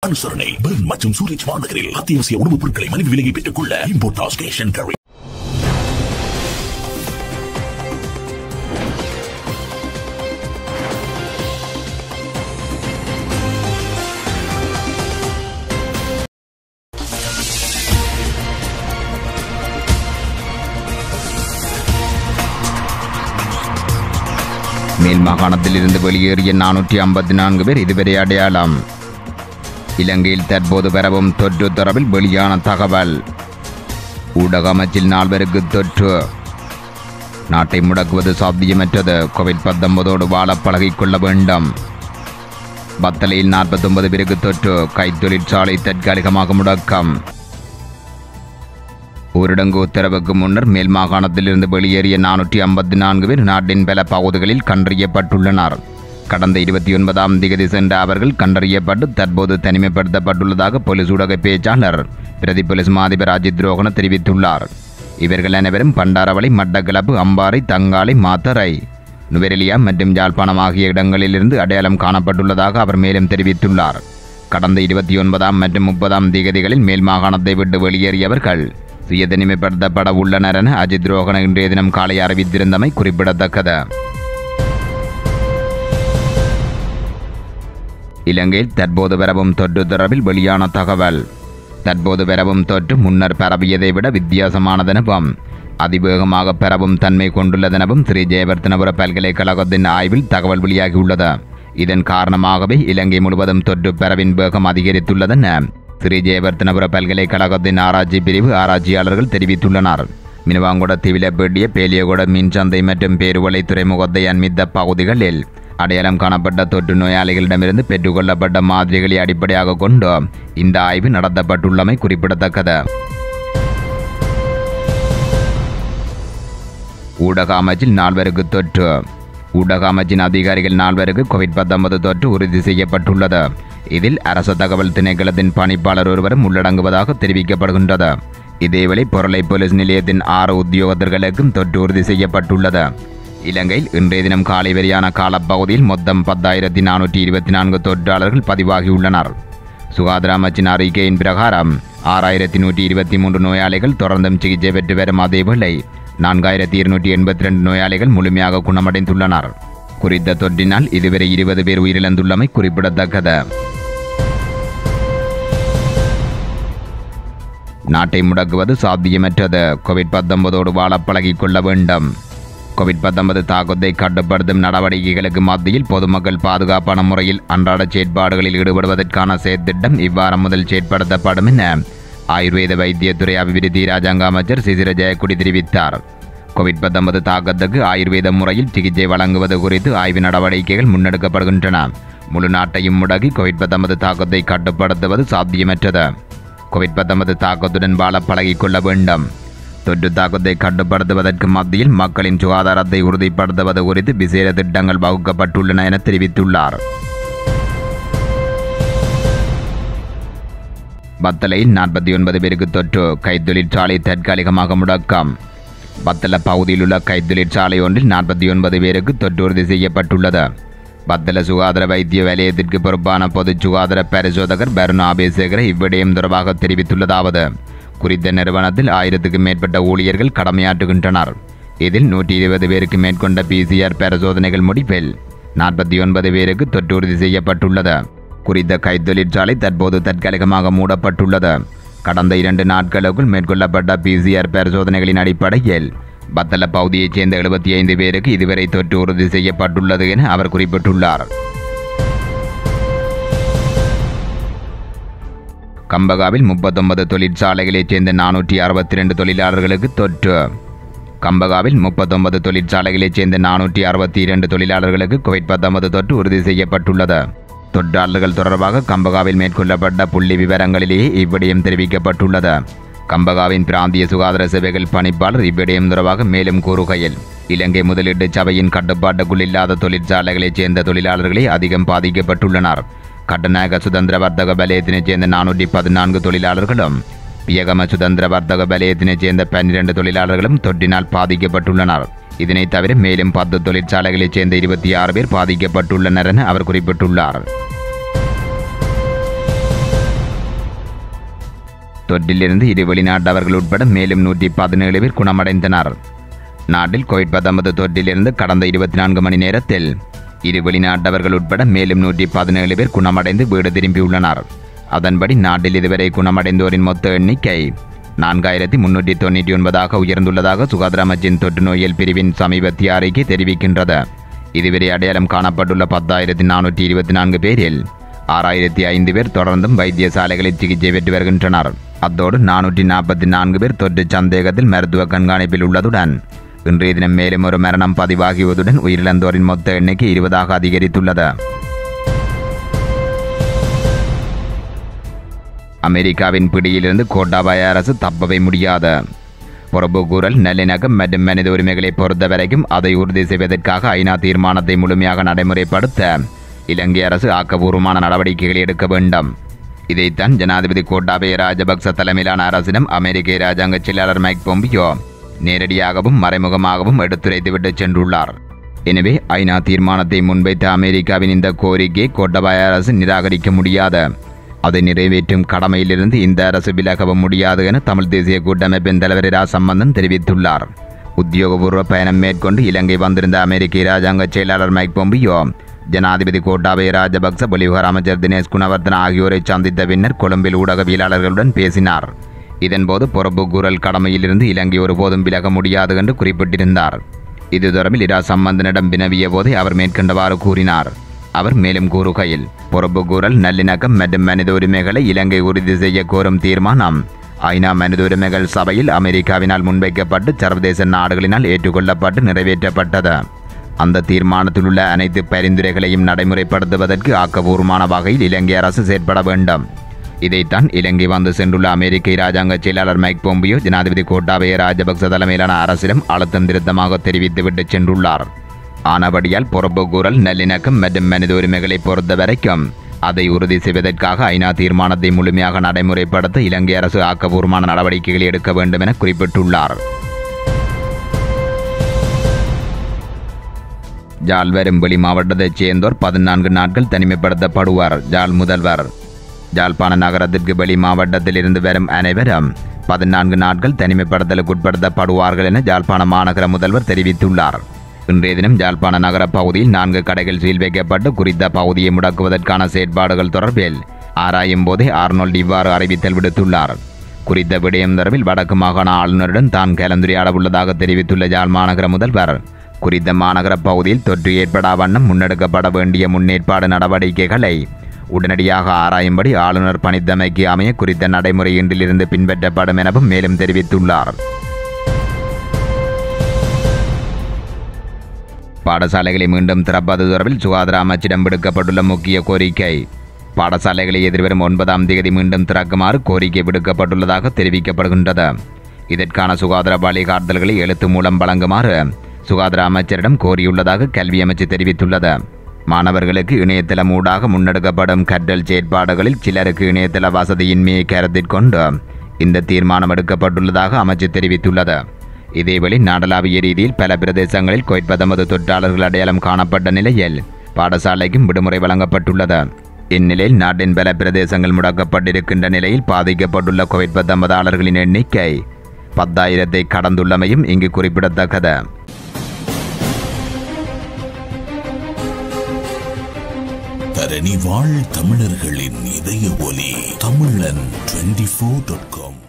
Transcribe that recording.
அனுசரணை பெர்ன் மற்றும் சூரிச் மாநகரில் அத்தியாவசிய உணவுப் பொருட்களை மலிவு விலையை பெற்றுக் கொள்ள இம்போர்டாஸ் கேஷ் அண்ட் கேரி மேல் மாகாணத்தில் இருந்து வெளியேறிய நானூற்றி ஐம்பத்தி நான்கு பேர் இதுவரை அடையாளம் இலங்கையில் தற்போது பரவும் தொற்று தொடர்பில் வெளியான தகவல் ஊடக அமைச்சில் நால்வருக்கு தொற்று நாட்டை முடக்குவது சாத்தியமற்றது கோவிட் பத்தொன்பதோடு வாழ பழகிக் கொள்ள வேண்டும் பத்தலையில் நாற்பத்தொன்பது பேருக்கு தொற்று கைத்தொழிற்சாலை தற்காலிகமாக முடக்கம் ஊரடங்கு உத்தரவுக்கு முன்னர் மேல் மாகாணத்திலிருந்து வெளியேறிய நானூற்றி ஐம்பத்தி நான்கு பேர் நாட்டின் பல பகுதிகளில் கண்டறியப்பட்டுள்ளனர் கடந்த இருபத்தி ஒன்பதாம் திகதி சென்ற அவர்கள் கண்டறியப்பட்டு தற்போது தனிமைப்படுத்தப்பட்டுள்ளதாக போலீஸ் ஊடக பேச்சாளர் பிரதி போலீஸ் மாதிபர் அஜித் ரோகன தெரிவித்துள்ளார் இவர்கள் அனைவரும் பண்டாரவளை மட்டக்களப்பு அம்பாறை தங்காலை மாத்தரை நுவரெலியா மற்றும் யாழ்ப்பாணம் ஆகிய இடங்களிலிருந்து அடையாளம் காணப்பட்டுள்ளதாக அவர் மேலும் தெரிவித்துள்ளார் கடந்த இருபத்தி ஒன்பதாம் மற்றும் முப்பதாம் திகதிகளில் மேல் மாகாணத்தை விட்டு வெளியேறியவர்கள் சுய தனிமைப்படுத்தப்பட உள்ளனர் என அஜித் ரோகன இன்றைய தினம் காலை அறிவித்திருந்தமை குறிப்பிடத்தக்கது இலங்கையில் தற்போது பரவும் தொற்று தொடர்பில் வெளியான தகவல் தற்போது பரவும் தொற்று முன்னர் பரவியதை விட வித்தியாசமானதெனவும் அதிவேகமாக பரவும் தன்மை கொண்டுள்ளதெனவும் ஸ்ரீ ஜெயவர்த்தனபுர பல்கலைக்கழகத்தின் ஆய்வில் தகவல் வெளியாகியுள்ளது இதன் காரணமாகவே இலங்கை முழுவதும் தொற்று பரவின் வேகம் அதிகரித்துள்ளதென ஸ்ரீ ஜெயவர்த்தனபுர பல்கலைக்கழகத்தின் ஆராய்ச்சி பிரிவு ஆராய்ச்சியாளர்கள் தெரிவித்துள்ளனர் மினுவாங்குட தீவிலப்பேட்டிய பேலியகுட மின்சந்தை மற்றும் பேருவளை துறைமுகத்தை அண்மித்த பகுதிகளில் அடையாளம் காணப்பட்ட தொற்று நோயாளிகளிடமிருந்து பெற்றுக்கொள்ளப்பட்ட மாதிரிகளை அடிப்படையாக கொண்டு இந்த ஆய்வு நடத்தப்பட்டுள்ளமை குறிப்பிடத்தக்கது ஊடக அமைச்சில் நால்வருக்கு தொற்று ஊடக அமைச்சின் அதிகாரிகள் நால்வருக்கு கோவிட் பத்தொன்பது தொற்று உறுதி செய்யப்பட்டுள்ளது இதில் அரசு தகவல் திணைக்களத்தின் பணிப்பாளர் ஒருவரும் உள்ளடங்குவதாக தெரிவிக்கப்படுகின்றது இதேவேளை பொருளை போலீஸ் நிலையத்தின் ஆறு உத்தியோகத்தர்களுக்கும் தொற்று உறுதி செய்யப்பட்டுள்ளது இலங்கையில் இன்றைய தினம் காலை வரையான காலப்பகுதியில் மொத்தம் பத்தாயிரத்தி நானூற்றி இருபத்தி நான்கு தொற்றாளர்கள் பதிவாகியுள்ளனர் சுகாதார அமைச்சின் அறிக்கையின் பிரகாரம் ஆறாயிரத்தி நூற்றி இருபத்தி மூன்று நோயாளிகள் தொடர்ந்தும் சிகிச்சை பெற்று வரும் அதேவேளை நான்காயிரத்தி இருநூற்றி எண்பத்தி ரெண்டு நோயாளிகள் முழுமையாக குணமடைந்துள்ளனர் குறித்த தொற்றினால் இதுவரை இருபது பேர் உயிரிழந்துள்ளமை குறிப்பிடத்தக்கது நாட்டை முடக்குவது சாத்தியமற்றது கோவிட் பத்தொன்பதோடு வாழ பழகிக் கொள்ள வேண்டும் கோவிட் பத்தொன்பது தாக்கத்தை கட்டுப்படுத்தும் நடவடிக்கைகளுக்கு மத்தியில் பொதுமக்கள் பாதுகாப்பான முறையில் அன்றாட செயற்பாடுகளில் ஈடுபடுவதற்கான செயற்திட்டம் இவ்வாரம் முதல் செயற்படுத்தப்படும் என ஆயுர்வேத வைத்தியத்துறை அபிவிருத்தி ராஜாங்க அமைச்சர் சிசிர ஜெயக்குடி தெரிவித்தார் கோவிட் பத்தொன்பது தாக்கத்துக்கு ஆயுர்வேத முறையில் சிகிச்சை வழங்குவது குறித்து ஆய்வு நடவடிக்கைகள் முன்னெடுக்கப்படுகின்றன முழு நாட்டையும் முடக்கி கோவிட் பத்தொன்பது தாக்கத்தை கட்டுப்படுத்துவது சாத்தியமற்றது கோவிட் பத்தொன்பது தாக்கத்துடன் வாழ பழகிக் கொள்ள வேண்டும் தொற்று தாக்கத்தை கட்டுப்படுத்துவதற்கு மத்தியில் மக்களின் சுகாதாரத்தை உறுதிப்படுத்துவது குறித்து விசேட திட்டங்கள் வகுக்கப்பட்டுள்ளன என தெரிவித்துள்ளார் பத்தலையில் நாற்பத்தி ஒன்பது பேருக்கு தொற்று கைத்தொழிற்சாலை தற்காலிகமாக முடக்கம் பத்தல பகுதியில் உள்ள கைத்தொழிற்சாலை ஒன்றில் நாற்பத்தி ஒன்பது பேருக்கு தொற்று உறுதி செய்யப்பட்டுள்ளது பத்தல சுகாதார வைத்திய வலயத்திற்கு பொறுப்பான பொது சுகாதார பரிசோதகர் பருண் ஆபேசேகர இவ்விடயம் தொடர்பாக தெரிவித்துள்ளதாவது குறித்த நிறுவனத்தில் ஆயிரத்துக்கும் மேற்பட்ட ஊழியர்கள் கடமையாற்றுகின்றனர் இதில் நூற்றி இருபது பேருக்கு மேற்கொண்ட பிசிஆர் பரிசோதனைகள் முடிவில் நாற்பத்தி ஒன்பது பேருக்கு தொற்று உறுதி செய்யப்பட்டுள்ளது குறித்த கைத்தொழிற்சாலை தற்போது தற்காலிகமாக மூடப்பட்டுள்ளது கடந்த இரண்டு நாட்களுக்குள் மேற்கொள்ளப்பட்ட பிசிஆர் பரிசோதனைகளின் அடிப்படையில் பத்தல பகுதியைச் சேர்ந்த எழுபத்தி ஐந்து பேருக்கு இதுவரை தொற்று உறுதி செய்யப்பட்டுள்ளது என அவர் குறிப்பிட்டுள்ளார் கம்பகாவில் முப்பத்தொன்பது தொழிற்சாலைகளைச் சேர்ந்த நானூற்றி அறுபத்தி ரெண்டு தொழிலாளர்களுக்கு தொற்று கம்பகாவில் முப்பத்தொன்பது தொழிற்சாலைகளைச் சேர்ந்த நானூற்றி அறுபத்தி இரண்டு தொழிலாளர்களுக்கு கோவிட் பத்தொன்பது தொற்று உறுதி செய்யப்பட்டுள்ளது தொற்றாளர்கள் தொடர்பாக கம்பகாவில் மேற்கொள்ளப்பட்ட புள்ளி விவரங்களிலேயே இவ்விடயம் தெரிவிக்கப்பட்டுள்ளது கம்பகாவின் பிராந்திய சுகாதார சேவைகள் பணிப்பாளர் இவ்விடயம் தொடர்பாக மேலும் கூறுகையில் இலங்கை முதலீட்டு சபையின் கட்டுப்பாட்டுக்குள் இல்லாத தொழிற்சாலைகளைச் சேர்ந்த தொழிலாளர்களே அதிகம் பாதிக்கப்பட்டுள்ளனர் கட்டநாயக சுதந்திர வர்த்தக வலயத்தினைச் சேர்ந்த நானூற்றி பதினான்கு தொழிலாளர்களும் பியகம சுதந்திர வர்த்தக வலயத்தினைச் சேர்ந்த பன்னிரண்டு தொழிலாளர்களும் தொற்றினால் பாதிக்கப்பட்டுள்ளனர் இதனைத் தவிர மேலும் பத்து தொழிற்சாலைகளைச் சேர்ந்த இருபத்தி ஆறு பேர் பாதிக்கப்பட்டுள்ளனர் என அவர் குறிப்பிட்டுள்ளார் தொற்றிலிருந்து இரு வெளிநாட்டவர்கள் உட்பட மேலும் நூற்றி பதினேழு பேர் குணமடைந்தனர் நாட்டில் கோவிட் பத்தொன்பது தொற்றிலிருந்து கடந்த இருபத்தி நான்கு மணி நேரத்தில் இரு வெளிநாட்டவர்கள் உட்பட மேலும் நூற்றி பதினேழு பேர் குணமடைந்து வீடு திரும்பியுள்ளனர் அதன்படி நாட்டில் இதுவரை குணமடைந்தோரின் மொத்த எண்ணிக்கை நான்காயிரத்தி முன்னூற்றி தொண்ணூற்றி ஒன்பதாக உயர்ந்துள்ளதாக சுகாதார அமைச்சின் தொற்று நோயியல் பிரிவின் சமீபத்திய அறிக்கை தெரிவிக்கின்றது இதுவரை அடையாளம் காணப்பட்டுள்ள பத்தாயிரத்தி நானூற்றி இருபத்தி நான்கு பேரில் ஆறாயிரத்தி ஐந்து பேர் தொடர்ந்தும் வைத்தியசாலைகளில் சிகிச்சை பெற்று வருகின்றனர் அத்தோடு நானூற்றி நாற்பத்தி நான்கு பேர் தொற்று சந்தேகத்தில் மருத்துவ கண்காணிப்பில் உள்ளதுடன் இன்றைய தினம் மேலும் ஒரு மரணம் பதிவாகியதுடன் உயிரிழந்தோரின் மொத்த எண்ணிக்கை இருபதாக அதிகரித்துள்ளது அமெரிக்காவின் பிடியிலிருந்து கோட்டாபாய அரசு தப்பவே முடியாது பொறுப்புக்கூறல் நல்லிணக்கம் மற்றும் மனித உரிமைகளை பொறுத்தவரைக்கும் அதை உறுதி செய்வதற்காக ஐநா தீர்மானத்தை முழுமையாக நடைமுறைப்படுத்த இலங்கை அரசு ஆக்கபூர்வமான நடவடிக்கைகளை எடுக்க வேண்டும் இதைத்தான் ஜனாதிபதி கோட்டாபய ராஜபக்ச தலைமையிலான அரசிடம் அமெரிக்க இராஜாங்க செயலாளர் மைக் பொம்பியோ நேரடியாகவும் மறைமுகமாகவும் எடுத்துரைத்துவிட்டு சென்றுள்ளார் எனவே ஐநா தீர்மானத்தை முன்வைத்த அமெரிக்காவின் இந்த கோரிக்கையை கோட்டபாய அரசு நிராகரிக்க முடியாது அதை நிறைவேற்றும் கடமையிலிருந்து இந்த அரசு விலகவும் முடியாது என தமிழ் தேசிய கூட்டமைப்பின் தலைவர் இரா சம்பந்தன் தெரிவித்துள்ளார் உத்தியோகபூர்வ பயணம் மேற்கொண்டு இலங்கை வந்திருந்த அமெரிக்க இராஜாங்க செயலாளர் மைக் பொம்பியோ ஜனாதிபதி கோட்டாபய ராஜபக்ச வெளிவிவகார அமைச்சர் தினேஷ் குணவர்தன ஆகியோரை சந்தித்த பின்னர் கொழும்பில் ஊடகவியலாளர்களுடன் பேசினார் இதன்போது பொறுப்பு கூறல் கடமையிலிருந்து இலங்கை ஒருபோதும் விலக முடியாது என்று குறிப்பிட்டிருந்தார் இது தொடர்பில் இரா சம்பந்தனிடம் வினவிய போதே அவர் மேற்கண்டவாறு கூறினார் அவர் மேலும் கூறுகையில் பொறுப்பு கூறல் நல்லிணக்கம் மற்றும் மனித உரிமைகளை இலங்கை உறுதி செய்ய கோரும் தீர்மானம் ஐநா மனித உரிமைகள் சபையில் அமெரிக்காவினால் முன்வைக்கப்பட்டு சர்வதேச நாடுகளினால் ஏற்றுக்கொள்ளப்பட்டு நிறைவேற்றப்பட்டது அந்த தீர்மானத்தில் உள்ள அனைத்து பரிந்துரைகளையும் நடைமுறைப்படுத்துவதற்கு ஆக்கபூர்வமான வகையில் இலங்கை அரசு செயற்பட வேண்டும் இதைத்தான் இலங்கை வந்து சென்றுள்ள அமெரிக்க இராஜாங்க செயலாளர் மைக் பொம்பியோ ஜனாதிபதி கோட்டாபய ராஜபக்ச தலைமையிலான அரசிடம் அழுத்தம் திருத்தமாக தெரிவித்துவிட்டு சென்றுள்ளார் ஆனபடியால் பொறுப்பு கூறல் நல்லிணக்கம் மற்றும் மனித உரிமைகளை பொறுத்த வரைக்கும் அதை உறுதி செய்வதற்காக ஐநா தீர்மானத்தை முழுமையாக நடைமுறைப்படுத்த இலங்கை அரசு ஆக்கபூர்வமான நடவடிக்கைகளை எடுக்க வேண்டும் என குறிப்பிட்டுள்ளார் ஜாழ் வரும் வெளி மாவட்டத்தைச் சேர்ந்தோர் பதினான்கு நாட்கள் தனிமைப்படுத்தப்படுவார் ஜாழ் முதல்வர் ஜாழ்ப்பாண நகரத்திற்கு வெளி மாவட்டத்திலிருந்து வரும் அனைவரும் பதினான்கு நாட்கள் தனிமைப்படுத்தலுக்கு உட்படுத்தப்படுவார்கள் என ஜாழ்ப்பாண மாநகர முதல்வர் தெரிவித்துள்ளார் இன்றைய தினம் ஜாழ்ப்பாண நகர பகுதியில் நான்கு கடைகள் சீல் வைக்கப்பட்டு குறித்த பகுதியை முடக்குவதற்கான செயற்பாடுகள் தொடர்பில் ஆராயும் போதே ஆர்னோல்ட் இவ்வாறு அறிவித்தல் விடுத்துள்ளார் குறித்த விடயம் தொடர்பில் வடக்கு மாகாண ஆளுநருடன் தான் கலந்துரையாட உள்ளதாக தெரிவித்துள்ள ஜாழ் மாநகர முதல்வர் குறித்த மாநகர பகுதியில் தொற்று ஏற்படா வண்ணம் முன்னெடுக்கப்பட வேண்டிய முன்னேற்பாடு நடவடிக்கைகளை உடனடியாக ஆராயும்படி ஆளுநர் பணித்தமைக்கு அமைய குறித்த நடைமுறை இன்றிலிருந்து பின்பற்றப்படும் எனவும் மேலும் தெரிவித்துள்ளார் பாடசாலைகளை மீண்டும் திறப்பது தொடர்பில் சுகாதார அமைச்சிடம் விடுக்கப்பட்டுள்ள முக்கிய கோரிக்கை பாடசாலைகளை எதிர்வரும் ஒன்பதாம் தேதி மீண்டும் திறக்குமாறு கோரிக்கை விடுக்கப்பட்டுள்ளதாக தெரிவிக்கப்படுகின்றது இதற்கான சுகாதார வழிகாட்டுதல்களை எழுத்து மூலம் வழங்குமாறு சுகாதார அமைச்சரிடம் கோரியுள்ளதாக கல்வி அமைச்சு தெரிவித்துள்ளது மாணவர்களுக்கு இணையதளம் ஊடாக முன்னெடுக்கப்படும் கற்றல் செயற்பாடுகளில் சிலருக்கு இணையதள வசதியின்மையை கருத்தில் கொண்டு இந்த தீர்மானம் எடுக்கப்பட்டுள்ளதாக அமைச்சு தெரிவித்துள்ளது இதேவேளை நாடளாவிய ரீதியில் பல பிரதேசங்களில் கோவிட் பத்தொன்பது தொற்றாளர்கள் அடையாளம் காணப்பட்ட நிலையில் பாடசாலைக்கும் விடுமுறை வழங்கப்பட்டுள்ளது இந்நிலையில் நாட்டின் பல பிரதேசங்கள் முடக்கப்பட்டிருக்கின்ற நிலையில் பாதிக்கப்பட்டுள்ள கோவிட் பத்தொன்பதாளர்களின் எண்ணிக்கை பத்தாயிரத்தை கடந்துள்ளமையும் இங்கு குறிப்பிடத்தக்கது தரணி வாழ் தமிழர்களின் இதய ஒலி தமிழன் டுவெண்டி ஃபோர் டாட் காம்